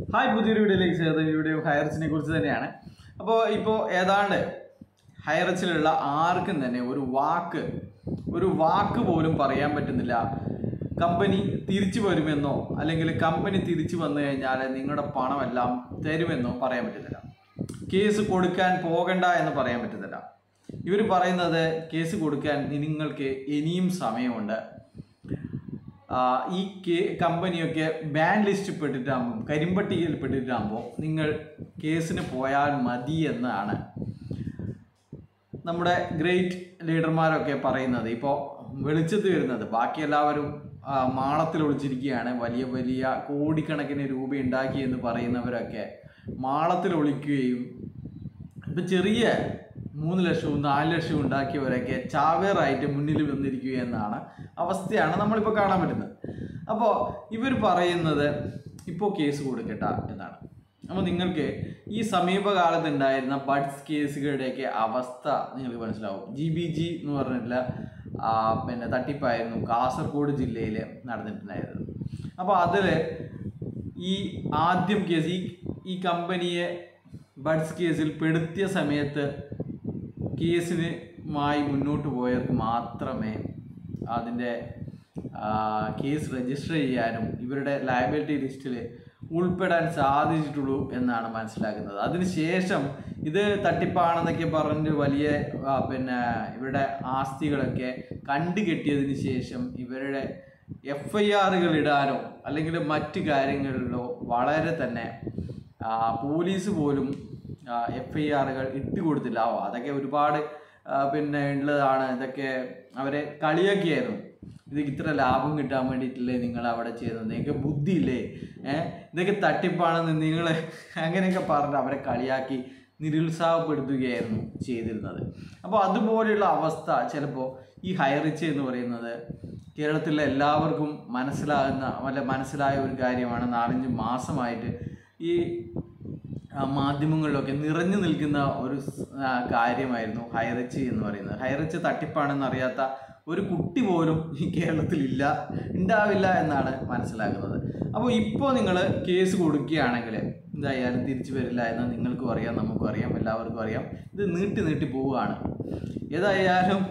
hi പുതിയൊരു വീഡിയോയിലേക്ക് ചേർത്ത് ഈ വീഡിയോ ഹയർച്ചിനെ കുറിച്ച് തന്നെയാണ് അപ്പോൾ ഇപ്പോൾ ഏതാണ്ട് ഹയർച്ചിലുള്ള ആർക്കും തന്നെ ഒരു വാക്ക് ഒരു വാക്ക് പോലും പറയാൻ പറ്റുന്നില്ല കമ്പനി തിരിച്ചു വരുമെന്നോ അല്ലെങ്കിൽ കമ്പനി തിരിച്ചു വന്നു കഴിഞ്ഞാൽ നിങ്ങളുടെ പണമെല്ലാം തരുമെന്നോ പറയാൻ പറ്റുന്നില്ല കേസ് കൊടുക്കാൻ പോകണ്ട എന്ന് പറയാൻ പറ്റുന്നില്ല ഇവർ പറയുന്നത് കേസ് കൊടുക്കാൻ നിങ്ങൾക്ക് ഇനിയും സമയമുണ്ട് ആ, ഈ കേ കമ്പനിയൊക്കെ ബാൻ ലിസ്റ്റ് പെട്ടിട്ടാകുമ്പോൾ കരിമ്പട്ടികയിൽ പെട്ടിട്ടാകുമ്പോൾ നിങ്ങൾ കേസിന് പോയാൽ മതി എന്നാണ് നമ്മുടെ ഗ്രേറ്റ് ലീഡർമാരൊക്കെ പറയുന്നത് ഇപ്പോൾ വെളിച്ചത്ത് വരുന്നത് ബാക്കി എല്ലാവരും ആ, മാളത്തിൽ ഒളിച്ചിരിക്കുകയാണ് വലിയ വലിയ കോടിക്കണക്കിന് രൂപ ഉണ്ടാക്കി എന്ന് പറയുന്നവരൊക്കെ മാളത്തിൽ ഒളിക്കുകയും ഇപ്പം ചെറിയ മൂന്ന് ലക്ഷവും നാല് ലക്ഷവും ഉണ്ടാക്കിയവരൊക്കെ ചാവേറായിട്ട് മുന്നിൽ വന്നിരിക്കുക എന്നാണ് അവസ്ഥയാണ് നമ്മളിപ്പോൾ കാണാൻ പറ്റുന്നത് അപ്പോൾ ഇവർ പറയുന്നത് ഇപ്പോൾ കേസ് കൊടുക്കട്ട എന്നാണ് അപ്പോൾ നിങ്ങൾക്ക് ഈ സമീപകാലത്ത് ഉണ്ടായിരുന്ന ബഡ്സ് കേസുകളുടെയൊക്കെ അവസ്ഥ നിങ്ങൾക്ക് മനസ്സിലാവും ജി ബി ജി എന്ന് പറഞ്ഞിട്ടുള്ള ആ, പിന്നെ തട്ടിപ്പായിരുന്നു കാസർഗോഡ് ജില്ലയിൽ നടന്നിട്ടുണ്ടായിരുന്നത് അപ്പോൾ അതിൽ ഈ ആദ്യം കേസ് ഈ ഈ കമ്പനിയെ ബഡ്സ് കേസിൽ പെടുത്തിയ സമയത്ത് കേസിനുമായി മുന്നോട്ട് പോയവർക്ക് മാത്രമേ അതിൻ്റെ കേസ് രജിസ്റ്റർ ചെയ്യാനും ഇവരുടെ ലയബിലിറ്റി ലിസ്റ്റിൽ ഉൾപ്പെടാൻ സാധിച്ചിട്ടുള്ളൂ എന്നാണ് മനസ്സിലാക്കുന്നത് അതിനുശേഷം ഇത് തട്ടിപ്പാണെന്നൊക്കെ പറഞ്ഞ് വലിയ ആ, പിന്നെ ഇവരുടെ ആസ്തികളൊക്കെ കണ്ടുകെട്ടിയതിന് ശേഷം ഇവരുടെ എഫ് ഐ ആറുകൾ ഇടാനോ അല്ലെങ്കിൽ മറ്റു കാര്യങ്ങളിലോ വളരെ തന്നെ ആ, പോലീസ് പോലും എഫ് ഐ ആറുകൾ ഇട്ട് കൊടുത്തില്ല ഓ അതൊക്കെ ഒരുപാട് ആ, പിന്നെ ഉള്ളതാണ് ഇതൊക്കെ അവരെ കളിയാക്കിയായിരുന്നു ഇത് ഇത്ര ലാഭം കിട്ടാൻ വേണ്ടിയിട്ടില്ലേ നിങ്ങൾ അവിടെ ചെയ്തത് നിങ്ങൾക്ക് ബുദ്ധിയില്ലേ ഏഹ് ഇതൊക്കെ തട്ടിപ്പാണെന്ന് നിങ്ങൾ അങ്ങനെയൊക്കെ പറഞ്ഞ് അവരെ കളിയാക്കി നിരുത്സാഹപ്പെടുത്തുകയായിരുന്നു ചെയ്തിരുന്നത് അപ്പോൾ അതുപോലെയുള്ള അവസ്ഥ ചിലപ്പോൾ ഈ ഹൈറിച്ച് എന്ന് പറയുന്നത് കേരളത്തിലെ എല്ലാവർക്കും മനസ്സിലാകുന്ന വല്ല മനസ്സിലായ ഒരു കാര്യമാണ് നാലഞ്ച് മാസമായിട്ട് ഈ ആ, മാധ്യമങ്ങളിലൊക്കെ നിറഞ്ഞു നിൽക്കുന്ന ഒരു സ്- ആ, കാര്യമായിരുന്നു ഹൈറിച്ച് എന്ന് പറയുന്നത് ഹൈറിച്ച് തട്ടിപ്പാണെന്ന് അറിയാത്ത ഒരു കുട്ടി പോലും ഈ കേരളത്തിൽ ഇല്ല ഉണ്ടാവില്ല എന്നാണ് മനസ്സിലാക്കുന്നത് അപ്പോൾ ഇപ്പോൾ നിങ്ങൾ കേസ് കൊടുക്കുകയാണെങ്കിൽ എന്തായാലും തിരിച്ചു വരില്ല എന്ന് നിങ്ങൾക്കും അറിയാം നമുക്കും അറിയാം എല്ലാവർക്കും അറിയാം ഇത് നീട്ടി നീട്ടി പോവുകയാണ് ഏതായാലും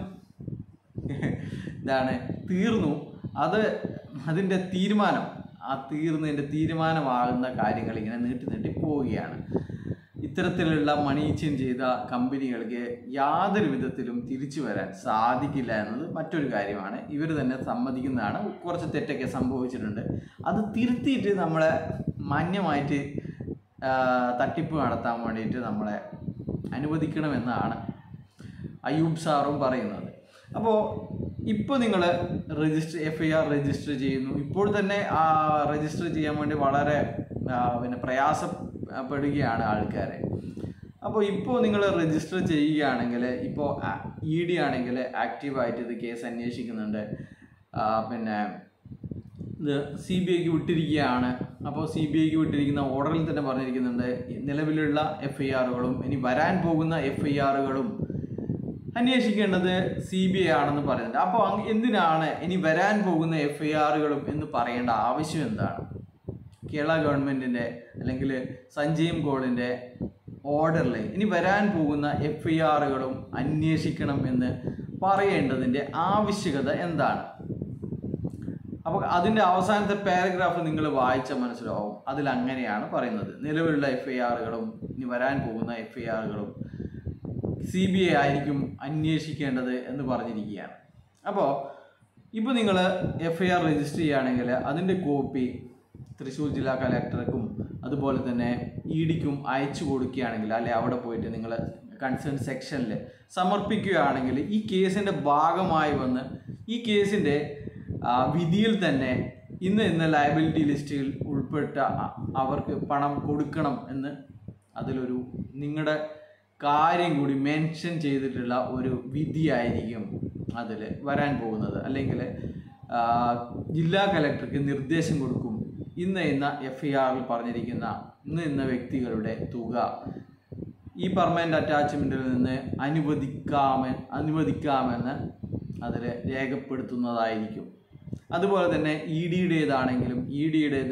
ഇതാണ് തീർന്നു അത് അതിൻ്റെ തീരുമാനം ആ തീർന്നതിൻ്റെ തീരുമാനമാകുന്ന കാര്യങ്ങൾ ഇങ്ങനെ നീട്ടി നീട്ടി പോവുകയാണ് ഇത്തരത്തിലുള്ള മണീച്ചൻ ചെയ്ത കമ്പനികൾക്ക് യാതൊരു വിധത്തിലും തിരിച്ചു വരാൻ സാധിക്കില്ല എന്നത് മറ്റൊരു കാര്യമാണ് ഇവർ തന്നെ സമ്മതിക്കുന്നതാണ് കുറച്ച് തെറ്റൊക്കെ സംഭവിച്ചിട്ടുണ്ട് അത് തിരുത്തിയിട്ട് നമ്മളെ മാന്യമായിട്ട് ആ, തട്ടിപ്പ് നടത്താൻ വേണ്ടിയിട്ട് നമ്മളെ അനുവദിക്കണമെന്നാണ് അയൂബ് സാറും പറയുന്നത് അപ്പോൾ ഇപ്പോൾ നിങ്ങൾ register F I R register ചെയ്യുന്നു ഇപ്പോൾ തന്നെ ആ രജിസ്റ്റർ ചെയ്യാൻ വേണ്ടി വളരെ ആ, പിന്നെ പ്രയാസപ്പെടുകയാണ് ആൾക്കാരെ അപ്പോൾ ഇപ്പോൾ നിങ്ങൾ രജിസ്റ്റർ ചെയ്യുകയാണെങ്കിൽ ഇപ്പോൾ ഇ ഡി ആണെങ്കിൽ ആക്റ്റീവായിട്ട് ഇത് കേസ് അന്വേഷിക്കുന്നുണ്ട് ആ, പിന്നെ ഇത് സി ബി ഐക്ക് വിട്ടിരിക്കുകയാണ് അപ്പോൾ സി ബി ഐക്ക് വിട്ടിരിക്കുന്ന ഓർഡറിൽ തന്നെ പറഞ്ഞിരിക്കുന്നുണ്ട് നിലവിലുള്ള എഫ് ഐ ആറുകളും ഇനി വരാൻ പോകുന്ന എഫ് ഐ ആറുകളും അന്വേഷിക്കേണ്ടത് സി ബി ഐ ആണെന്ന് പറയുന്നുണ്ട് അപ്പോൾ അങ് എന്തിനാണ് ഇനി വരാൻ പോകുന്ന എഫ് ഐ ആറുകളും എന്ന് പറയേണ്ട ആവശ്യം എന്താണ് കേരള ഗവൺമെൻറ്റിൻ്റെ അല്ലെങ്കിൽ സഞ്ജയും കോളിൻ്റെ ഓർഡറിൽ ഇനി വരാൻ പോകുന്ന എഫ് ഐ ആറുകളും അന്വേഷിക്കണം എന്ന് പറയേണ്ടതിൻ്റെ ആവശ്യകത എന്താണ് അപ്പോൾ അതിൻ്റെ അവസാനത്തെ പാരഗ്രാഫ് നിങ്ങൾ വായിച്ചാൽ മനസ്സിലാവും അതിൽ അങ്ങനെയാണ് പറയുന്നത് നിലവിലുള്ള എഫ് ഐ ആറുകളും ഇനി വരാൻ പോകുന്ന എഫ് ഐ ആറുകളും സി ബി ഐ ആയിരിക്കും അന്വേഷിക്കേണ്ടത് എന്ന് പറഞ്ഞിരിക്കുകയാണ് അപ്പോൾ ഇപ്പോൾ നിങ്ങൾ എഫ് ഐ ആർ രജിസ്റ്റർ ചെയ്യുകയാണെങ്കിൽ അതിൻ്റെ കോപ്പി തൃശ്ശൂർ ജില്ലാ കലക്ടർക്കും അതുപോലെ തന്നെ ഇ ഡിക്കും അയച്ചു കൊടുക്കുകയാണെങ്കിൽ അല്ലെ അവിടെ പോയിട്ട് നിങ്ങൾ കൺസേൺ സെക്ഷനിൽ സമർപ്പിക്കുകയാണെങ്കിൽ ഈ കേസിൻ്റെ ഭാഗമായി വന്ന് ഈ കേസിൻ്റെ ആ, വിധിയിൽ തന്നെ ഇന്ന് ഇന്ന് ലയബിലിറ്റി ലിസ്റ്റിൽ ഉൾപ്പെട്ട അ- അവർക്ക് പണം കൊടുക്കണം എന്ന് അതിലൊരു നിങ്ങളുടെ കാര്യം കൂടി മെൻഷൻ ചെയ്തിട്ടുള്ള ഒരു വിധിയായിരിക്കും അതിൽ വരാൻ പോകുന്നത് അല്ലെങ്കിൽ ആ, ജില്ലാ കലക്ടർക്ക് നിർദ്ദേശം കൊടുക്കും ഇന്ന് ഇന്ന എഫ് ഐ ആറിൽ പറഞ്ഞിരിക്കുന്ന ഇന്ന് ഇന്ന വ്യക്തികളുടെ തുക ഈ പെർമനൻ്റ് അറ്റാച്ച്മെൻറ്റിൽ നിന്ന് അനുവദിക്കാമെ അനുവദിക്കാമെന്ന് അതിൽ രേഖപ്പെടുത്തുന്നതായിരിക്കും അതുപോലെ തന്നെ ഇ ഡിയുടേതാണെങ്കിലും ഇ ഡിയുടേത്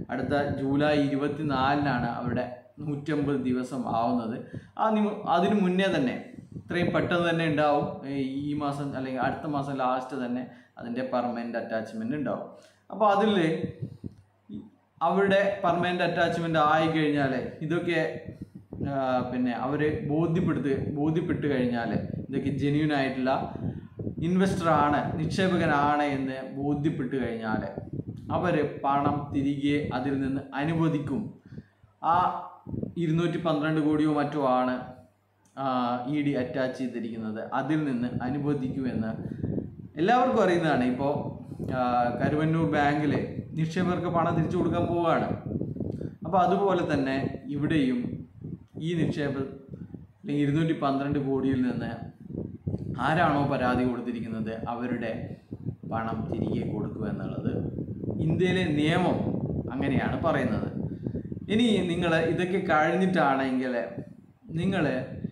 അടുത്ത ജൂലൈ ഇരുപത്തിനാലിനാണ് അവരുടെ നൂറ്റമ്പത് ദിവസം ആവുന്നത് ആ നിമ അതിനു മുന്നേ തന്നെ ഇത്രയും പെട്ടെന്ന് തന്നെ ഉണ്ടാവും ഈ- ഈ മാസം അല്ലെങ്കിൽ അടുത്ത മാസം ലാസ്റ്റ് തന്നെ അതിൻ്റെ പെർമനൻ്റ് അറ്റാച്ച്മെൻറ്റ് ഉണ്ടാവും അപ്പോൾ അതിൽ അവരുടെ പെർമനൻ്റ് അറ്റാച്ച്മെൻ്റ് ആയി കഴിഞ്ഞാൽ ഇതൊക്കെ ആ, പിന്നെ അവർ ബോധ്യപ്പെടുത്ത് ബോധ്യപ്പെട്ട് കഴിഞ്ഞാൽ ഇതൊക്കെ ജെന്യൂൻ ആയിട്ടുള്ള ഇൻവെസ്റ്ററാണ് നിക്ഷേപകനാണ് എന്ന് ബോധ്യപ്പെട്ട് കഴിഞ്ഞാൽ അവർ പണം തിരികെ അതിൽ നിന്ന് അനുവദിക്കും ആ ഇരുന്നൂറ്റി പന്ത്രണ്ട് കോടിയോ മറ്റോ ആണ് ഇ ഡി അറ്റാച്ച് ചെയ്തിരിക്കുന്നത് അതിൽ നിന്ന് അനുവദിക്കുമെന്ന് എല്ലാവർക്കും അറിയുന്നതാണ് ഇപ്പോൾ കരുവന്നൂർ ബാങ്കിൽ നിക്ഷേപകർക്ക് പണം തിരിച്ചു കൊടുക്കാൻ പോവുകയാണ് അപ്പോൾ അതുപോലെ തന്നെ ഇവിടെയും ഈ നിക്ഷേപ അല്ലെങ്കിൽ ഇരുന്നൂറ്റി പന്ത്രണ്ട് കോടിയിൽ നിന്ന് ആരാണോ പരാതി കൊടുത്തിരിക്കുന്നത് അവരുടെ പണം തിരികെ കൊടുക്കുക എന്നുള്ളത് ഇന്ത്യയിലെ നിയമം അങ്ങനെയാണ് പറയുന്നത് ഇനി നിങ്ങൾ ഇതൊക്കെ കഴിഞ്ഞിട്ടാണെങ്കിൽ നിങ്ങൾ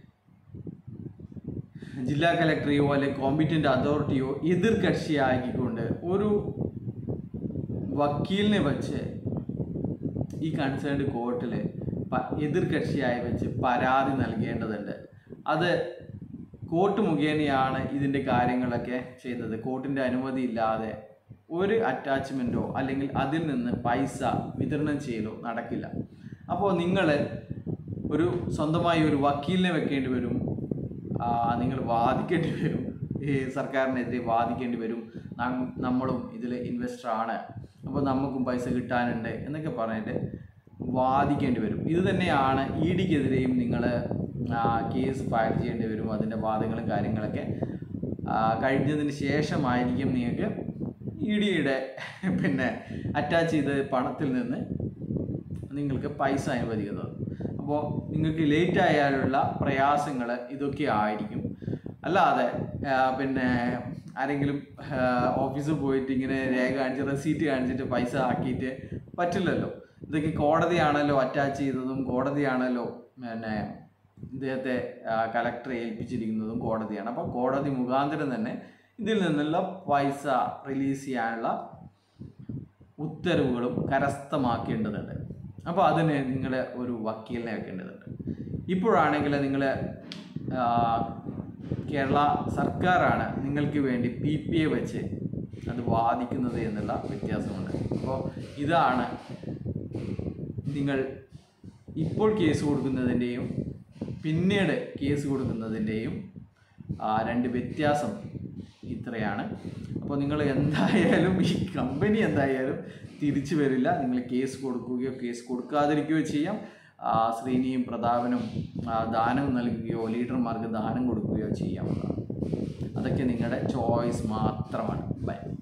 ജില്ലാ കലക്ടറെയോ അല്ലെങ്കിൽ കോമ്പിറ്റൻ്റ് അതോറിറ്റിയോ എതിർ കക്ഷിയാക്കിക്കൊണ്ട് ഒരു വക്കീലിനെ വെച്ച് ഈ കൺസേൺഡ് കോർട്ടിൽ എതിർ കക്ഷിയായി വെച്ച് പരാതി നൽകേണ്ടതുണ്ട് അത് കോർട്ട് മുഖേനയാണ് ഇതിൻ്റെ കാര്യങ്ങളൊക്കെ ചെയ്യുന്നത് കോർട്ടിൻ്റെ അനുമതി ഇല്ലാതെ ഒരു അറ്റാച്ച്മെൻറ്റോ അല്ലെങ്കിൽ അതിൽ നിന്ന് പൈസ വിതരണം ചെയ്യലോ നടക്കില്ല അപ്പോൾ നിങ്ങൾ ഒരു സ്വന്തമായി ഒരു വക്കീലിനെ വെക്കേണ്ടി വരും ആ, നിങ്ങൾ വാദിക്കേണ്ടി വരും ഈ സർക്കാരിനെതിരെ വാദിക്കേണ്ടി വരും നം- നമ്മളും ഇതിൽ ഇൻവെസ്റ്റർ ആണ് അപ്പോൾ നമുക്കും പൈസ കിട്ടാനുണ്ട് എന്നൊക്കെ പറഞ്ഞിട്ട് വാദിക്കേണ്ടി വരും ഇത് തന്നെയാണ് ഇ ഡിക്കെതിരെയും നിങ്ങൾ കേസ് ഫയൽ ചെയ്യേണ്ടി വരും അതിൻ്റെ വാദങ്ങളും കാര്യങ്ങളൊക്കെ ആ, കഴിഞ്ഞതിന് ശേഷമായിരിക്കും നിങ്ങൾക്ക് ഇ ഡിയുടെ പിന്നെ അറ്റാച്ച് ചെയ്ത പണത്തിൽ നിന്ന് നിങ്ങൾക്ക് പൈസ അനുവദിക്കുന്നത് അപ്പോൾ നിങ്ങൾക്ക് ലേറ്റ് ആയാലുള്ള പ്രയാസങ്ങൾ ഇതൊക്കെ ആയിരിക്കും അല്ലാതെ ആ, പിന്നെ ആരെങ്കിലും ഓഫീസിൽ പോയിട്ട് ഇങ്ങനെ രേഖ കാണിച്ച് റെസീറ്റ് കാണിച്ചിട്ട് പൈസ ആക്കിയിട്ട് പറ്റില്ലല്ലോ ഇതൊക്കെ കോടതിയാണല്ലോ അറ്റാച്ച് ചെയ്തതും കോടതിയാണല്ലോ പിന്നെ ഇദ്ദേഹത്തെ കലക്ടറെ ഏൽപ്പിച്ചിരിക്കുന്നതും കോടതിയാണ് അപ്പോൾ കോടതി മുഖാന്തരം തന്നെ ഇതിൽ നിന്നുള്ള പൈസ റിലീസ് ചെയ്യാനുള്ള ഉത്തരവുകളും കരസ്ഥമാക്കേണ്ടതുണ്ട് അപ്പോൾ അതിന് നിങ്ങൾ ഒരു വക്കീലിനെ വെക്കേണ്ടതുണ്ട് ഇപ്പോഴാണെങ്കിൽ നിങ്ങൾ കേരള സർക്കാരാണ് നിങ്ങൾക്ക് വേണ്ടി പി പി എ വെച്ച് അത് വാദിക്കുന്നത് എന്നുള്ള വ്യത്യാസമുണ്ട് അപ്പോൾ ഇതാണ് നിങ്ങൾ ഇപ്പോൾ കേസ് കൊടുക്കുന്നതിൻ്റെയും പിന്നീട് കേസ് കൊടുക്കുന്നതിൻ്റെയും ആ, രണ്ട് വ്യത്യാസം ഇത്രയാണ് അപ്പോൾ നിങ്ങൾ എന്തായാലും ഈ കമ്പനി എന്തായാലും തിരിച്ചു വരില്ല നിങ്ങൾ കേസ് കൊടുക്കുകയോ കേസ് കൊടുക്കാതിരിക്കുകയോ ചെയ്യാം ആ, ശ്രീനിയും പ്രതാപനും ആ, ദാനം നൽകുകയോ ലീഡർമാർക്ക് ദാനം കൊടുക്കുകയോ ചെയ്യാവുന്നതാണ് അതൊക്കെ നിങ്ങളുടെ ചോയ്സ് മാത്രമാണ് ബൈ